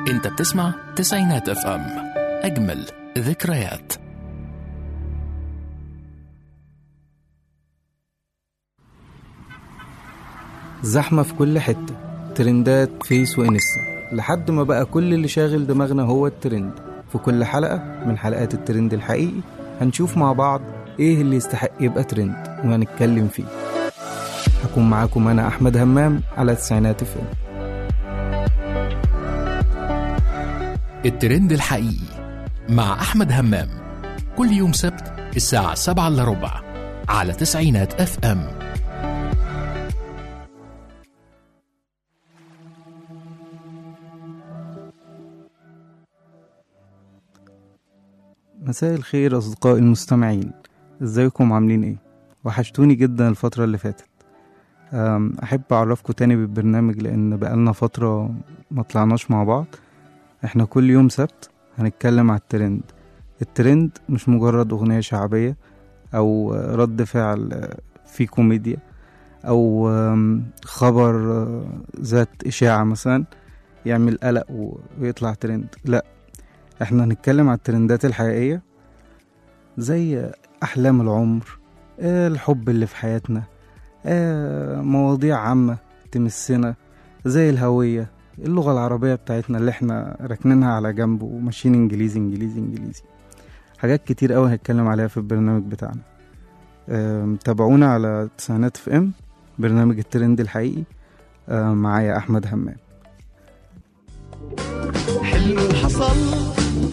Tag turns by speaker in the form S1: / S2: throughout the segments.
S1: انت بتسمع تسعينات اف ام اجمل ذكريات
S2: زحمة في كل حتة ترندات فيس وانستا لحد ما بقى كل اللي شاغل دماغنا هو الترند في كل حلقة من حلقات الترند الحقيقي هنشوف مع بعض ايه اللي يستحق يبقى ترند وهنتكلم فيه هكون معاكم انا احمد همام على تسعينات فيلم
S1: الترند الحقيقي مع احمد همام كل يوم سبت الساعة 7 الا ربع على تسعينات اف ام
S2: مساء الخير أصدقائي المستمعين ازيكم عاملين ايه وحشتوني جدا الفترة اللي فاتت أم، أحب أعرفكم تاني بالبرنامج لأن بقالنا فترة ما طلعناش مع بعض احنا كل يوم سبت هنتكلم على الترند الترند مش مجرد أغنية شعبية أو رد فعل فيه كوميديا أو أم، خبر أه، ذات إشاعة مثلا يعمل قلق و- ويطلع ترند لأ احنا هنتكلم على الترندات الحقيقية زي أحلام العمر آه، الحب اللي في حياتنا آه، مواضيع عامة تمسنا زي الهوية اللغة العربية بتاعتنا اللي احنا راكنينها على جنب وماشيين انجليزي انجليزي انجليزي حاجات كتير قوي هنتكلم عليها في البرنامج بتاعنا آم، تابعونا على تسعينات في ام برنامج الترند الحقيقي آه، معايا احمد همام
S3: حلم حصل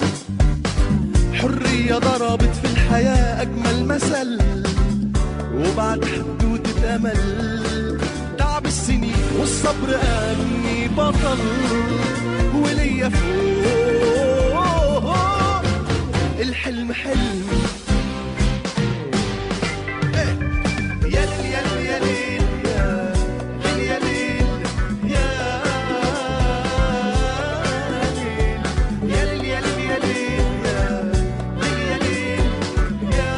S3: حرية ضربت في الحياة أجمل مثل وبعد حدوتة أمل تعب السنين والصبر أني بطل وليا فوق الحلم حلم إيه. يا ليل يا ليل يا ليل يا ليل يا ليل يا ليل يا ليل يا ليل يا ليل يا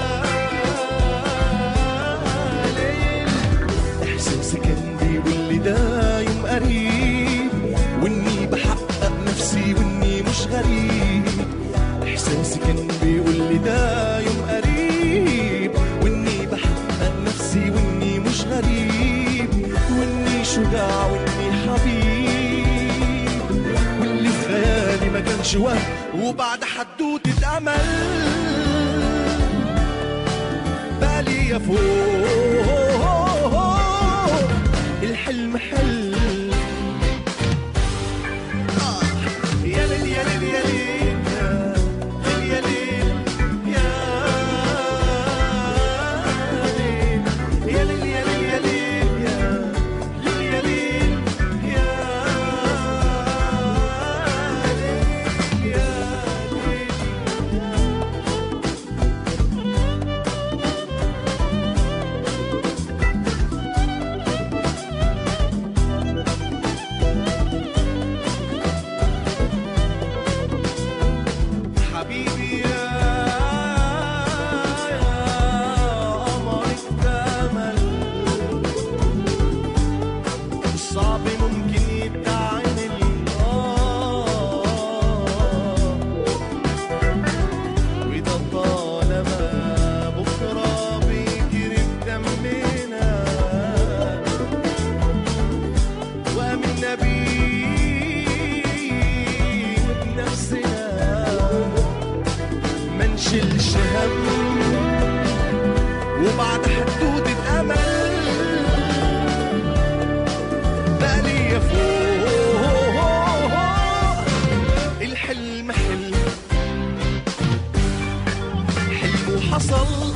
S3: ليل يا ليل إحساسي كان بيقول لي ده يوم قريب وإني بحقق نفسي وإني مش غريب إحساسي كان بيقول لي ده يوم قريب وإني بحقق نفسي وإني مش غريب وإني شجاع وإني حبيب واللي في خيالي ما كانش وهم وبعد حدوتة أمل بالي يا فوق الحلم حلم آه. يا ليل يا ليل يا ليل يا ليل يا ليل يا ليل يا ليل يا ليل يا ليل يا ليل يا ليل حبيبي يا قمر اكتمل الصعب ممكن يتعمل آه وده طالما بكرة بيجري في دمنا وآمنا بيه وبنفسنا ما نشيلش هم وبعد حدودة أمل بقى ليا فوق الحلم حلم حلم وحصل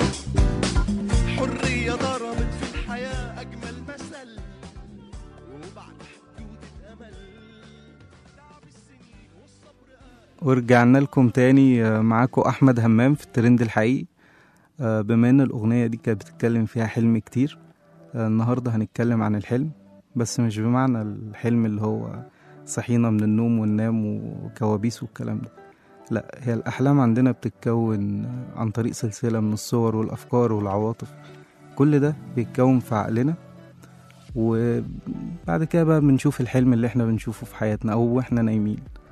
S3: حرية ضربت في الحياة أجمل مثل وبعد حدودة أمل تعب السنين والصبر
S2: ورجعنا لكم تاني آه، معاكم احمد همام في الترند الحقيقي آه، بما ان الاغنيه دي كانت بتتكلم فيها حلم كتير آه، النهارده هنتكلم عن الحلم بس مش بمعنى الحلم اللي هو صحينا من النوم وننام وكوابيس والكلام ده لا هي الاحلام عندنا بتتكون آه، عن طريق سلسله من الصور والافكار والعواطف كل ده بيتكون في عقلنا وبعد كده بقى بنشوف الحلم اللي احنا بنشوفه في حياتنا او واحنا نايمين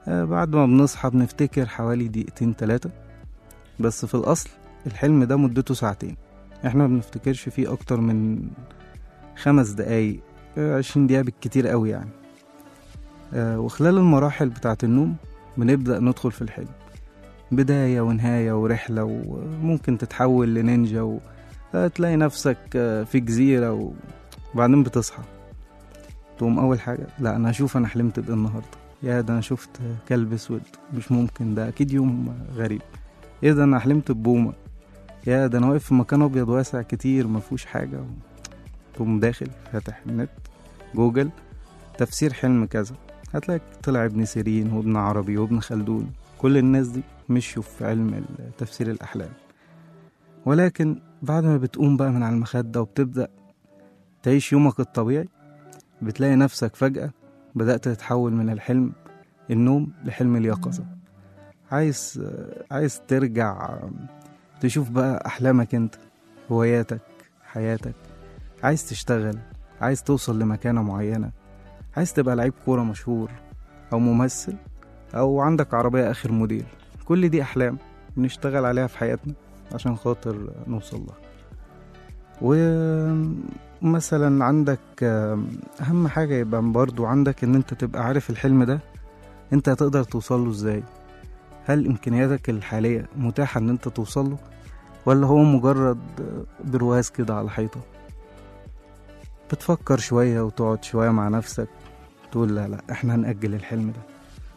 S2: آه، بعد ما بنصحى بنفتكر حوالي دقيقتين تلاتة بس في الأصل الحلم ده مدته ساعتين احنا ما بنفتكرش فيه أكتر من خمس دقايق آه، عشرين دقيقة بالكتير قوي يعني آه، وخلال المراحل بتاعة النوم بنبدأ ندخل في الحلم بداية ونهاية ورحلة وممكن تتحول لنينجا و... آه، تلاقي نفسك آه، في جزيرة و- وبعدين بتصحى تقوم أول حاجة لا أنا هشوف أنا حلمت بإيه النهاردة يا ده أنا شفت كلب أسود مش ممكن ده أكيد يوم غريب إيه ده أنا حلمت ببومة يا ده أنا واقف في مكان أبيض واسع كتير مفهوش حاجة تقوم داخل فاتح النت جوجل تفسير حلم كذا هتلاقي طلع ابن سيرين وابن عربي وابن خلدون كل الناس دي مشوا في علم تفسير الأحلام ولكن بعد ما بتقوم بقى من على المخدة وبتبدأ تعيش يومك الطبيعي بتلاقي نفسك فجأة بدأت تتحول من الحلم النوم لحلم اليقظة عايز عايز ترجع تشوف بقى أحلامك أنت هواياتك حياتك عايز تشتغل عايز توصل لمكانة معينة عايز تبقى لعيب كورة مشهور أو ممثل أو عندك عربية آخر موديل كل دي أحلام بنشتغل عليها في حياتنا عشان خاطر نوصل لها ومثلا عندك أهم حاجة يبقى برضو عندك إن أنت تبقى عارف الحلم ده أنت هتقدر توصل له إزاي هل إمكانياتك الحالية متاحة إن أنت توصل له ولا هو مجرد برواز كده على حيطة بتفكر شوية وتقعد شوية مع نفسك تقول لا لا احنا هنأجل الحلم ده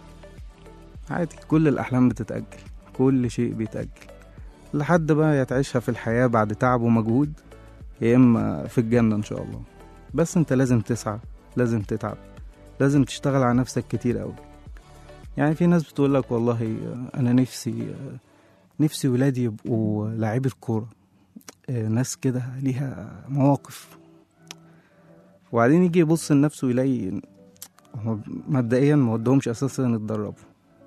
S2: عادي كل الأحلام بتتأجل كل شيء بيتأجل لحد بقى يتعيشها في الحياة بعد تعب ومجهود يا إما في الجنة إن شاء الله بس أنت لازم تسعى لازم تتعب لازم تشتغل على نفسك كتير أوي يعني في ناس بتقول لك والله أنا نفسي نفسي ولادي يبقوا لاعيبة كورة ناس كده ليها مواقف وبعدين يجي يبص لنفسه يلاقي هو مبدئيا ما ودهمش اساسا يتدربوا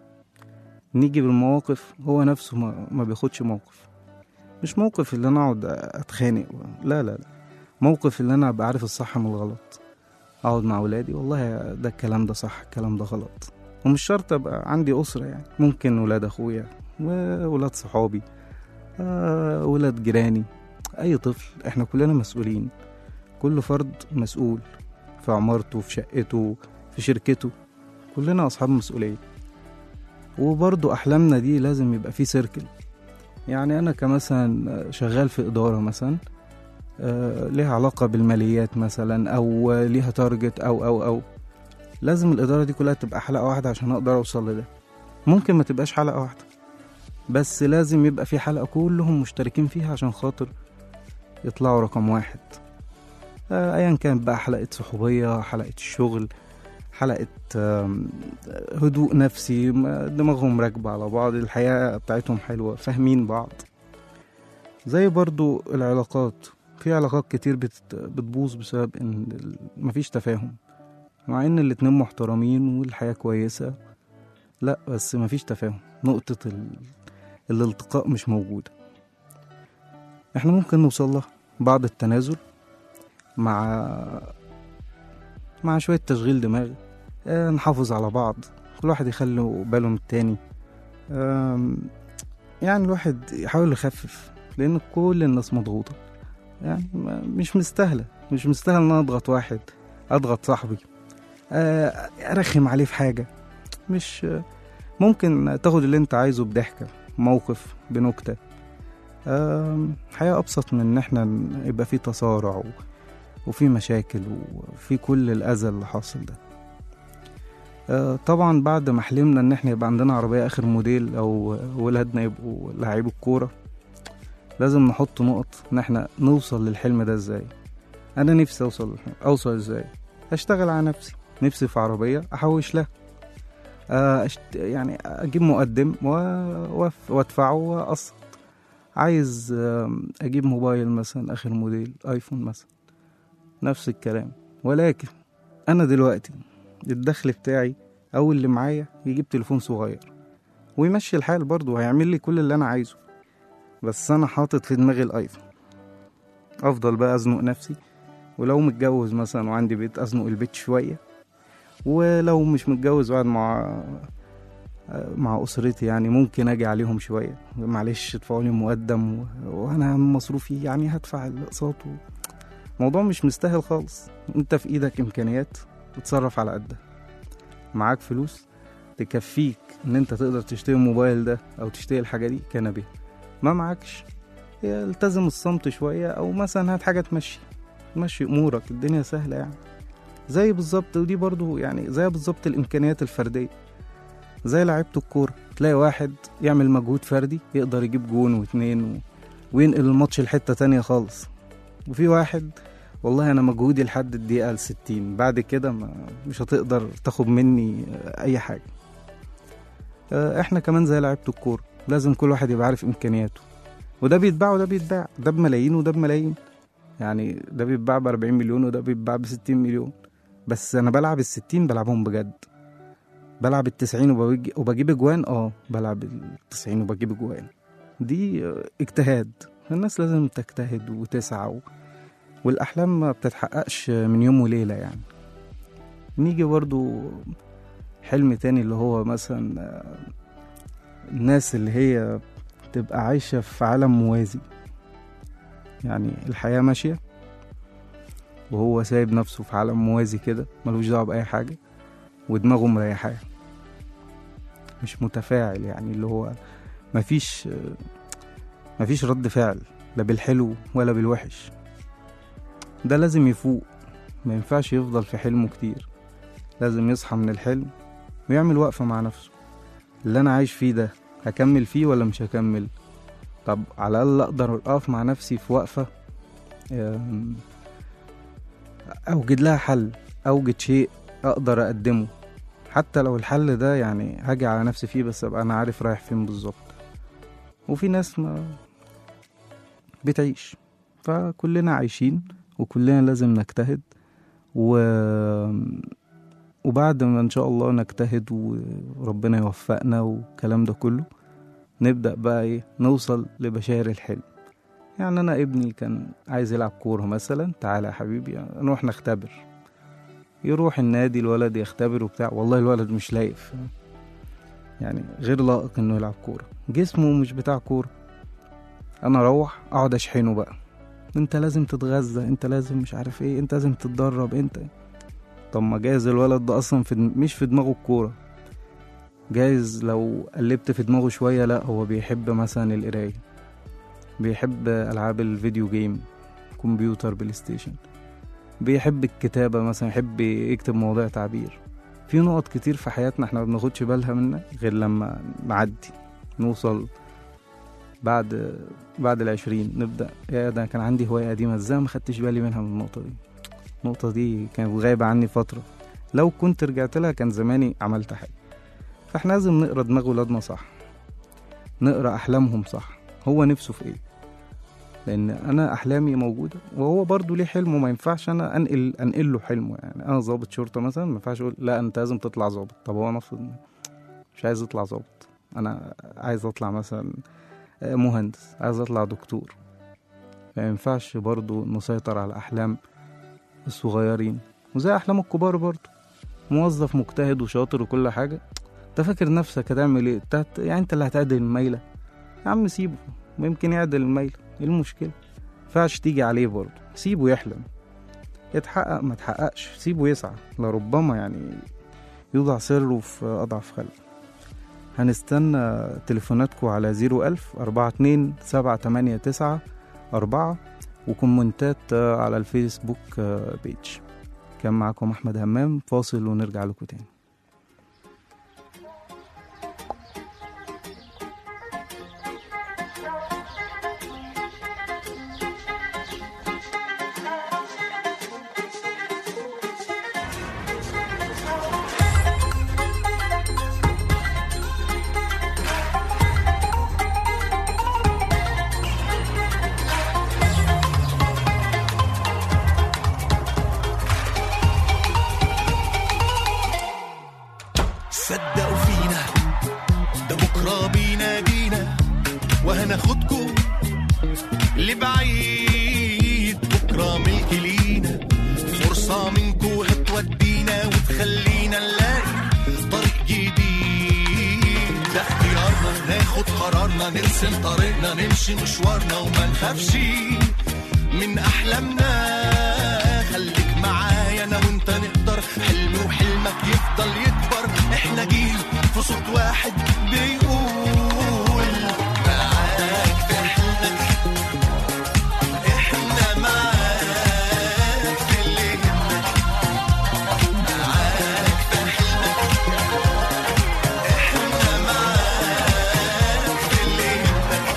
S2: نيجي بالمواقف هو نفسه ما, ما بياخدش موقف مش موقف اللي انا اقعد اتخانق لا لا لا موقف اللي انا ابقى عارف الصح من الغلط اقعد مع ولادي والله ده الكلام ده صح الكلام ده غلط ومش شرط ابقى عندي اسره يعني ممكن ولاد اخويا وولاد صحابي آه ولاد جيراني اي طفل احنا كلنا مسؤولين كل فرد مسؤول في عمارته في شقته في شركته كلنا أصحاب مسؤولية وبرضو أحلامنا دي لازم يبقى في سيركل يعني أنا كمثلا شغال في إدارة مثلا آه ليها علاقة بالماليات مثلا أو ليها تارجت أو أو أو لازم الإدارة دي كلها تبقى حلقة واحدة عشان أقدر أوصل لده ممكن ما تبقاش حلقة واحدة بس لازم يبقى في حلقة كلهم مشتركين فيها عشان خاطر يطلعوا رقم واحد ايا كانت بقى حلقه صحوبيه حلقه الشغل حلقه هدوء نفسي دماغهم راكبه على بعض الحياه بتاعتهم حلوه فاهمين بعض زي برضو العلاقات في علاقات كتير بت... بتبوظ بسبب ان مفيش تفاهم مع ان الاتنين محترمين والحياه كويسه لا بس مفيش تفاهم نقطه ال... الالتقاء مش موجوده احنا ممكن نوصل لها بعد التنازل مع مع شوية تشغيل دماغ آه نحافظ على بعض كل واحد يخلي باله من التاني يعني الواحد يحاول يخفف لأن كل الناس مضغوطة يعني مش مستاهلة مش مستاهل إن أنا أضغط واحد أضغط صاحبي آه أرخم عليه في حاجة مش ممكن تاخد اللي أنت عايزه بضحكة موقف بنكتة آه حياة أبسط من إن إحنا يبقى في تصارع و... وفي مشاكل وفي كل الأذى اللي حاصل ده آه طبعا بعد ما حلمنا ان احنا يبقى عندنا عربية اخر موديل او ولادنا يبقوا لعيب الكورة لازم نحط نقط ان احنا نوصل للحلم ده ازاي انا نفسي اوصل للحلم. اوصل ازاي اشتغل على نفسي نفسي في عربية احوش لها آه أشت... يعني اجيب مقدم و... وادفعه واقسط عايز اجيب موبايل مثلا اخر موديل ايفون مثلا نفس الكلام ولكن انا دلوقتي الدخل بتاعي او اللي معايا يجيب تليفون صغير ويمشي الحال برضه هيعمل لي كل اللي انا عايزه بس انا حاطط في دماغي الايفون افضل بقى ازنق نفسي ولو متجوز مثلا وعندي بيت ازنق البيت شويه ولو مش متجوز وقاعد مع آه، مع اسرتي يعني ممكن اجي عليهم شويه معلش ادفعوا لي مقدم و... وانا مصروفي يعني هدفع الاقساط و... الموضوع مش مستاهل خالص انت في ايدك امكانيات تتصرف على قدها معاك فلوس تكفيك ان انت تقدر تشتري الموبايل ده او تشتري الحاجه دي كان بيها ما معكش التزم الصمت شويه او مثلا هات حاجه تمشي تمشي امورك الدنيا سهله يعني زي بالظبط ودي برضو يعني زي بالظبط الامكانيات الفرديه زي لعيبه الكوره تلاقي واحد يعمل مجهود فردي يقدر يجيب جون واتنين و... وينقل الماتش لحته تانية خالص وفي واحد والله انا مجهودي لحد الدقيقه الستين بعد كده ما مش هتقدر تاخد مني اي حاجه آه، احنا كمان زي لعيبه الكوره لازم كل واحد يبقى عارف امكانياته وده بيتباع وده بيتباع ده بملايين وده بملايين يعني ده بيتباع ب 40 مليون وده بيتباع ب 60 مليون بس انا بلعب ال 60 بلعبهم بجد بلعب ال 90 وبجي- وبجيب اجوان اه بلعب ال 90 وبجيب اجوان دي آه، اجتهاد الناس لازم تجتهد وتسعى و... والاحلام ما بتتحققش من يوم وليله يعني نيجي برضو حلم تاني اللي هو مثلا آه، الناس اللي هي تبقى عايشة في عالم موازي يعني الحياة ماشية وهو سايب نفسه في عالم موازي كده ملوش دعوة بأي حاجة ودماغه مريحاه مش متفاعل يعني اللي هو مفيش مفيش رد فعل لا بالحلو ولا بالوحش ده لازم يفوق ما ينفعش يفضل في حلمه كتير لازم يصحى من الحلم ويعمل وقفة مع نفسه اللي أنا عايش فيه ده هكمل فيه ولا مش هكمل طب على الأقل أقدر أقف مع نفسي في وقفة أم، أوجد لها حل أوجد شيء أقدر أقدمه حتى لو الحل ده يعني هاجي على نفسي فيه بس أبقى أنا عارف رايح فين بالظبط وفي ناس ما بتعيش فكلنا عايشين وكلنا لازم نجتهد و وبعد ما ان شاء الله نجتهد وربنا يوفقنا والكلام ده كله نبدأ بقى ايه نوصل لبشائر الحلم يعني انا ابني كان عايز يلعب كورة مثلا تعالى يا حبيبي نروح نختبر يروح النادي الولد يختبر وبتاع والله الولد مش لايف يعني غير لائق انه يلعب كورة جسمه مش بتاع كورة انا اروح اقعد اشحنه بقى انت لازم تتغذى انت لازم مش عارف ايه انت لازم تتدرب انت طب ما جايز الولد ده اصلا في دم- مش في دماغه الكوره جايز لو قلبت في دماغه شويه لا هو بيحب مثلا القرايه بيحب العاب الفيديو جيم كمبيوتر بلاي ستيشن بيحب الكتابه مثلا يحب يكتب مواضيع تعبير في نقط كتير في حياتنا احنا ما بناخدش بالها منها غير لما نعدي نوصل بعد بعد العشرين نبدأ يا ده كان عندي هواية قديمة ازاي ما خدتش بالي منها من النقطة دي النقطة دي كانت غايبة عني فترة لو كنت رجعت لها كان زماني عملت حاجة فاحنا لازم نقرا دماغ ولادنا صح نقرا أحلامهم صح هو نفسه في ايه لأن أنا أحلامي موجودة وهو برضو ليه حلمه ما ينفعش أنا أنقل أنقل له حلمه يعني أنا ضابط شرطة مثلا ما ينفعش أقول لا أنت لازم تطلع ضابط طب هو نفسه مش عايز يطلع ضابط أنا عايز أطلع مثلا مهندس عايز أطلع دكتور ما ينفعش برضو نسيطر على أحلام الصغيرين وزي أحلام الكبار برضو موظف مجتهد وشاطر وكل حاجة انت فاكر نفسك هتعمل ايه انت هت- يعني انت اللي هتعدل الميلة يا عم سيبه ممكن يعدل الميلة ايه المشكلة ينفعش تيجي عليه برضه سيبه يحلم يتحقق ما تحققش سيبه يسعى لربما يعني يوضع سره في أضعف خلق هنستنى تليفوناتكم على زيرو ألف أربعة اتنين سبعة تمانية تسعة أربعة وكومنتات آه، على الفيسبوك آه، بيج كان معاكم أحمد همام فاصل ونرجع لكم تاني
S3: صدقوا فينا ده بكرة بينادينا وهناخدكم لبعيد بكرة ملك لينا فرصة منكو هتودينا وتخلينا نلاقي طريق جديد ناخد قرارنا نرسم طريقنا نمشي مشوارنا وما نخافش من احلامنا خليك معايا انا وانت نقدر حلمي وحلمك يفضل يكبر احنا جيل في صوت واحد بيقول معاك في حلمك احنا معاك في اللي يهمك معاك في حلمك احنا معاك في اللي يهمك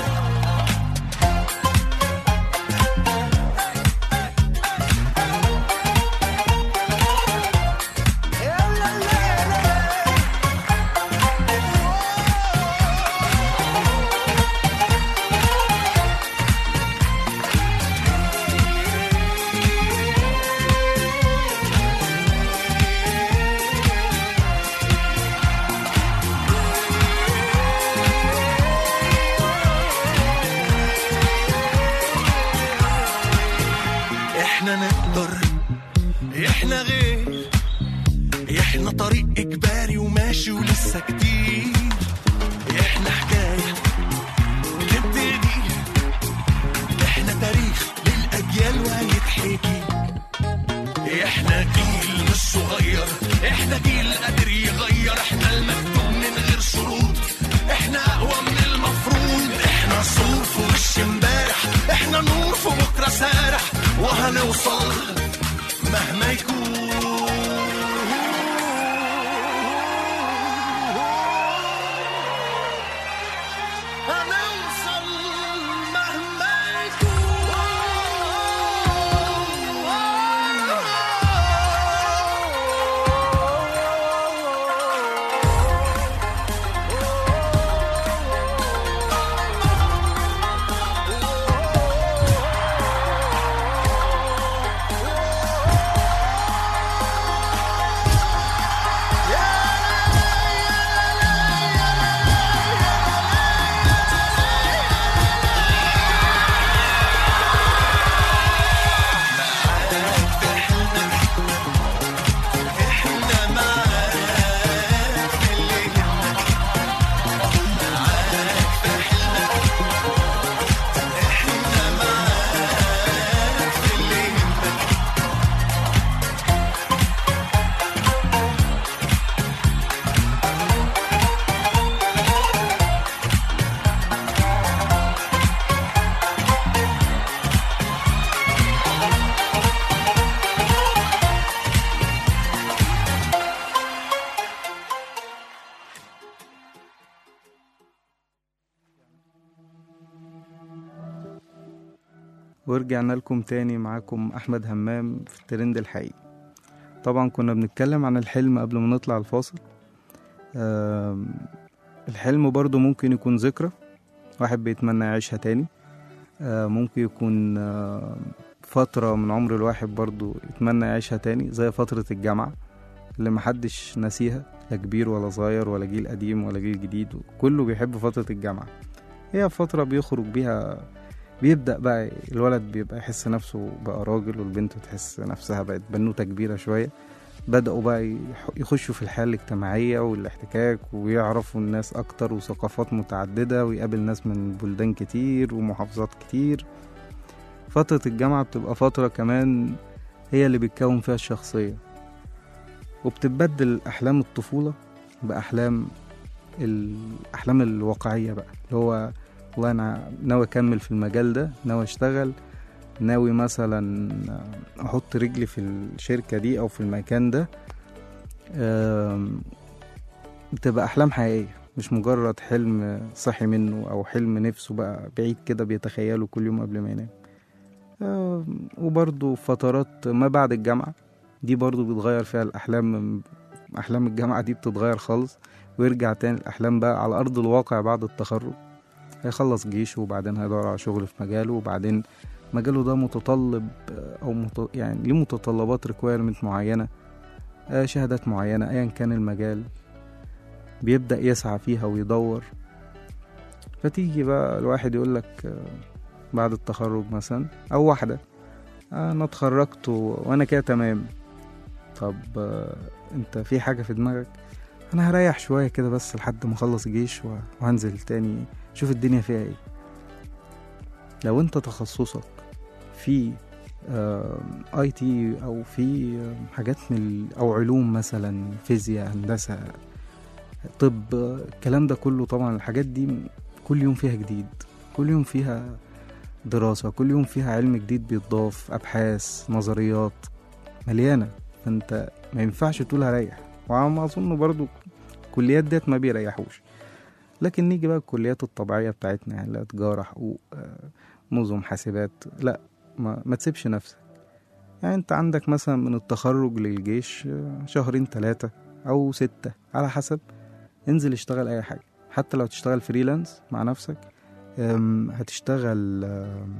S3: احنا نقدر احنا غير احنا طريق اجباري وماشي ولسه كتير احنا حكايه بتبتدي احنا تاريخ للاجيال وهيتحكي احنا جيل مش صغير احنا جيل قادر يغير احنا المكتوب من غير شروط احنا اقوى من المفروض احنا صور في وش امبارح احنا نور في بكره سارح وهنوصل مهما يكون هنوصل مهما احنا معاك في اللي يهمك معاك في حلمك احنا معاك في اللي يهمك
S2: ورجعنا لكم تاني معاكم أحمد همام في الترند الحقيقي طبعا كنا بنتكلم عن الحلم قبل ما نطلع الفاصل آم، الحلم برضو ممكن يكون ذكرى واحد بيتمنى يعيشها تاني آه، ممكن يكون آه، فترة من عمر الواحد برضو يتمنى يعيشها تاني زي فترة الجامعة اللي محدش ناسيها لا كبير ولا صغير ولا جيل قديم ولا جيل جديد كله بيحب فترة الجامعة هي فترة بيخرج بيها بيبدأ بقى الولد بيبقى يحس نفسه بقى راجل والبنت تحس نفسها بقت بنوتة كبيرة شوية بدأوا بقى يح- يخشوا في الحياة الاجتماعية والاحتكاك ويعرفوا الناس أكتر وثقافات متعددة ويقابل ناس من بلدان كتير ومحافظات كتير فترة الجامعة بتبقى فترة كمان هي اللي بتكون فيها الشخصية وبتتبدل أحلام الطفولة بأحلام الأحلام الواقعية بقى اللي هو والله أنا ناوي أكمل في المجال ده ناوي أشتغل ناوي مثلا أحط رجلي في الشركة دي أو في المكان ده آم، بتبقى أحلام حقيقية مش مجرد حلم صحي منه أو حلم نفسه بقى بعيد كده بيتخيله كل يوم قبل ما ينام آم، وبرضو فترات ما بعد الجامعة دي برضو بيتغير فيها الأحلام أحلام الجامعة دي بتتغير خالص ويرجع تاني الأحلام بقى على أرض الواقع بعد التخرج هيخلص جيشه وبعدين هيدور على شغل في مجاله وبعدين مجاله ده متطلب آه، أو مت... يعني ليه متطلبات ريكويرمنت معينة آه، شهادات معينة أيا كان المجال بيبدأ يسعى فيها ويدور فتيجي بقى الواحد يقولك آه، بعد التخرج مثلا أو واحدة آه، أنا اتخرجت و- وأنا كده تمام طب آه، أنت في حاجة في دماغك انا هريح شويه كده بس لحد ما اخلص جيش و- وهنزل تاني شوف الدنيا فيها ايه لو انت تخصصك في اي تي او في آم، حاجات من ال- او علوم مثلا فيزياء هندسه طب آه، الكلام ده كله طبعا الحاجات دي كل يوم فيها جديد كل يوم فيها دراسة كل يوم فيها علم جديد بيتضاف أبحاث نظريات مليانة فأنت ما ينفعش تقول هريح وعلى ما أظن برضو الكليات ديت ما بيريحوش لكن نيجي بقى الكليات الطبيعية بتاعتنا يعني لا تجارة حقوق آه، نظم حاسبات لا ما, ما تسيبش نفسك يعني انت عندك مثلا من التخرج للجيش آه، شهرين ثلاثة أو ستة على حسب انزل اشتغل أي حاجة حتى لو تشتغل فريلانس مع نفسك أم، هتشتغل أم،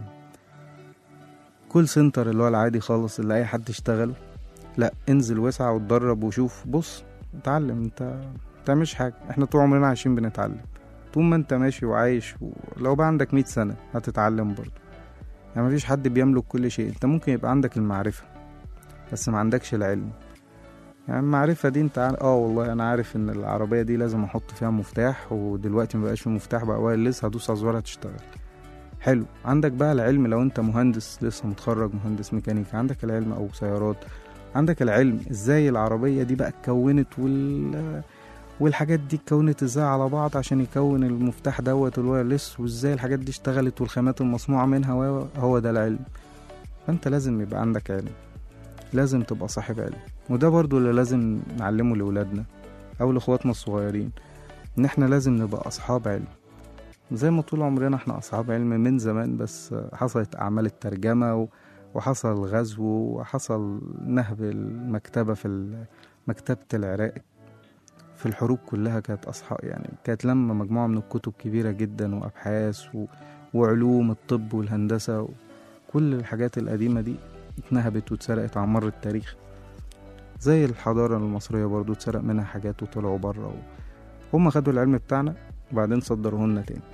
S2: كول سنتر اللي هو العادي خالص اللي أي حد يشتغله لا انزل واسعى واتدرب وشوف بص اتعلم انت متعملش حاجة احنا طول عمرنا عايشين بنتعلم طول ما انت ماشي وعايش ولو بقى عندك مية سنة هتتعلم برضه يعني مفيش حد بيملك كل شيء انت ممكن يبقى عندك المعرفة بس ما عندكش العلم يعني المعرفة دي انت عارف اه والله انا عارف ان العربية دي لازم احط فيها مفتاح ودلوقتي مبقاش في مفتاح بقى وايرلس هدوس على الزرار هتشتغل حلو عندك بقى العلم لو انت مهندس لسه متخرج مهندس ميكانيكا عندك العلم او سيارات عندك العلم ازاي العربية دي بقى اتكونت وال والحاجات دي اتكونت ازاي على بعض عشان يكون المفتاح دوت الوايرلس وازاي الحاجات دي اشتغلت والخامات المصنوعة منها و- هو ده العلم فانت لازم يبقى عندك علم لازم تبقى صاحب علم وده برضو اللي لازم نعلمه لولادنا او لاخواتنا الصغيرين ان احنا لازم نبقى اصحاب علم زي ما طول عمرنا احنا اصحاب علم من زمان بس حصلت اعمال الترجمة و- وحصل غزو وحصل نهب المكتبة في ال- مكتبة العراق في الحروب كلها كانت أصحاب يعني كانت لما مجموعة من الكتب كبيرة جدا وأبحاث و... وعلوم الطب والهندسة و... كل الحاجات القديمة دي اتنهبت واتسرقت على مر التاريخ زي الحضارة المصرية برضو اتسرق منها حاجات وطلعوا بره و... هم خدوا العلم بتاعنا وبعدين صدروه لنا تاني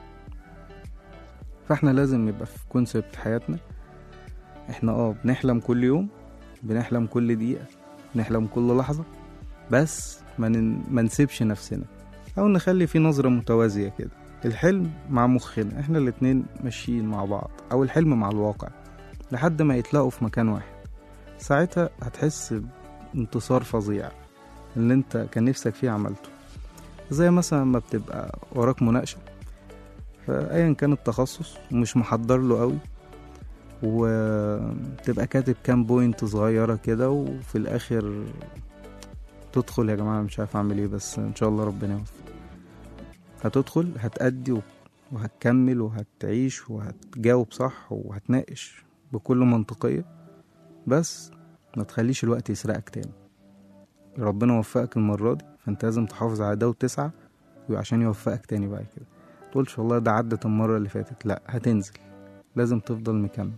S2: فاحنا لازم يبقى في كونسبت حياتنا احنا اه بنحلم كل يوم بنحلم كل دقيقة بنحلم كل لحظة بس ما, ن... ما نسيبش نفسنا او نخلي في نظرة متوازية كده الحلم مع مخنا احنا الاتنين ماشيين مع بعض او الحلم مع الواقع لحد ما يتلاقوا في مكان واحد ساعتها هتحس بانتصار فظيع اللي انت كان نفسك فيه عملته زي مثلا لما بتبقى وراك مناقشة فأيا كان التخصص ومش محضر له قوي وتبقى كاتب كام بوينت صغيرة كده وفي الآخر تدخل يا جماعة مش عارف أعمل إيه بس إن شاء الله ربنا يوفق هتدخل هتأدي وهتكمل وهتعيش وهتجاوب صح وهتناقش بكل منطقية بس ما تخليش الوقت يسرقك تاني ربنا وفقك المرة دي فانت لازم تحافظ على ده وتسعى عشان يوفقك تاني بعد كده تقولش والله ده عدت المرة اللي فاتت لا هتنزل لازم تفضل مكمل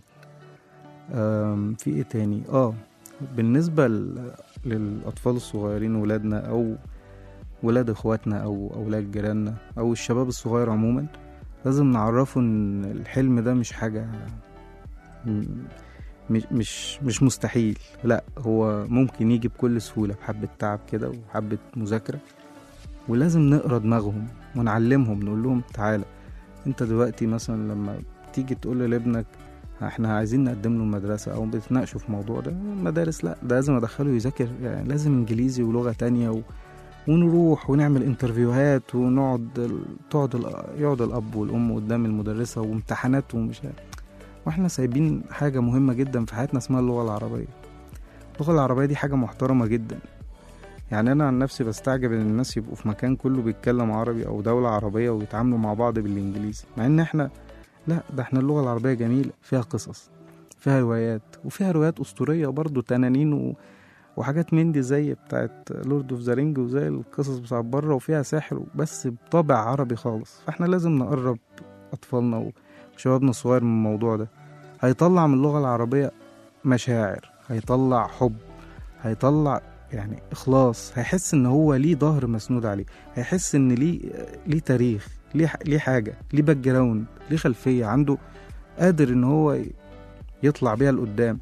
S2: أم، في ايه تاني اه بالنسبة ل- للأطفال الصغيرين ولادنا أو ولاد اخواتنا أو أولاد جيراننا أو الشباب الصغير عموما لازم نعرفه إن الحلم ده مش حاجة م- مش مش مش مستحيل لا هو ممكن يجي بكل سهولة بحبة تعب كده وحبة مذاكرة ولازم نقرا دماغهم ونعلمهم نقول لهم تعالى انت دلوقتي مثلا لما تيجي تقول لابنك احنا عايزين نقدم له المدرسة او بتناقشوا في موضوع ده المدارس لا ده لازم ادخله يذاكر يعني لازم انجليزي ولغة تانية و... ونروح ونعمل انترفيوهات ونقعد ال- تقعد ال- يقعد الاب والام قدام المدرسة وامتحانات ومش عارف واحنا سايبين حاجة مهمة جدا في حياتنا اسمها اللغة العربية اللغة العربية دي حاجة محترمة جدا يعني أنا عن نفسي بستعجب إن الناس يبقوا في مكان كله بيتكلم عربي أو دولة عربية ويتعاملوا مع بعض بالإنجليزي مع إن إحنا لا ده إحنا اللغة العربية جميلة فيها قصص فيها روايات وفيها روايات أسطورية برضو تنانين و... وحاجات من دي زي بتاعت لورد اوف ذا رينج وزي القصص بتاعت بره وفيها سحر بس بطابع عربي خالص فاحنا لازم نقرب أطفالنا وشبابنا الصغير من الموضوع ده هيطلع من اللغة العربية مشاعر هيطلع حب هيطلع يعني إخلاص هيحس إن هو ليه ظهر مسنود عليه هيحس إن ليه ليه تاريخ ليه ليه حاجة ليه باك جراوند ليه خلفية عنده قادر إن هو يطلع بيها لقدام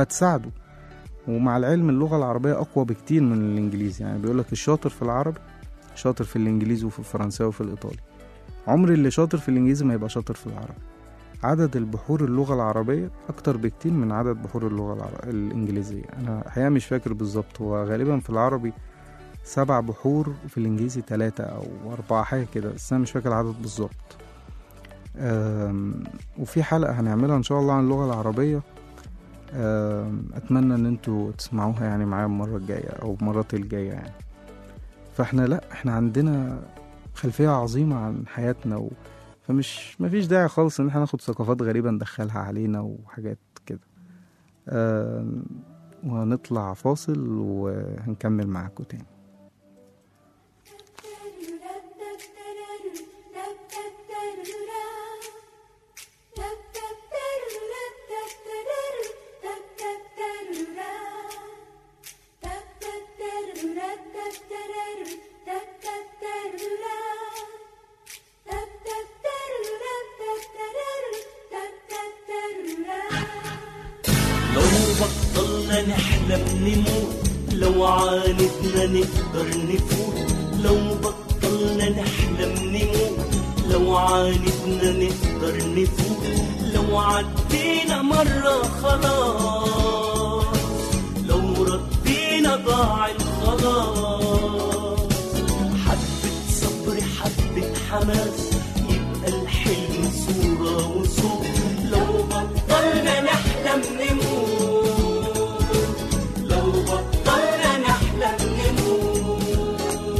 S2: وهتساعده ومع العلم اللغة العربية أقوى بكتير من الإنجليزي يعني بيقولك الشاطر في العربي شاطر في الانجليزي وفي الفرنساوي وفي الايطالي عمر اللي شاطر في الانجليزي ما يبقى شاطر في العربي عدد البحور اللغة العربية أكتر بكتير من عدد بحور اللغة العر... الإنجليزية أنا الحقيقة مش فاكر بالظبط هو غالبا في العربي سبع بحور وفي الإنجليزي تلاتة أو أربعة حاجة كده بس أنا مش فاكر العدد بالظبط أم، وفي حلقة هنعملها إن شاء الله عن اللغة العربية أم، أتمنى إن انتوا تسمعوها يعني معايا المرة الجاية أو المرات الجاية يعني فاحنا لأ احنا عندنا خلفية عظيمة عن حياتنا و... فمش مفيش داعي خالص ان احنا ناخد ثقافات غريبة ندخلها علينا وحاجات كده آم، وهنطلع فاصل وهنكمل معاكم تاني
S4: لو بطلنا نحلم نموت لو عاندنا نقدر نفوت لو بطلنا نحلم نموت لو عاندنا نقدر نفوت لو عدينا مرة خلاص لو ردينا ضاع الخلاص حبة صبر حبة حماس يبقى الحلم صورة وصوت لو بطلنا نحلم نموت لو بطلنا نحلم نموت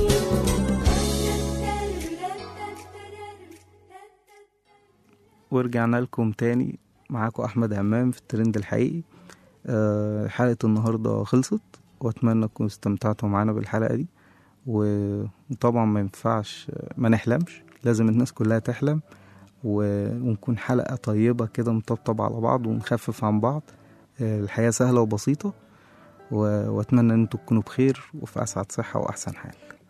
S2: ورجعنا لكم تاني معاكم احمد همام في الترند الحقيقي آه، حلقة النهاردة خلصت واتمنى تكونوا استمتعتوا معانا بالحلقة دي و- وطبعا ما ينفعش ما نحلمش لازم الناس كلها تحلم و- ونكون حلقة طيبة كده نطبطب على بعض ونخفف عن بعض آه، الحياة سهلة وبسيطة و- واتمنى ان انتوا تكونوا بخير وفي اسعد صحة واحسن حال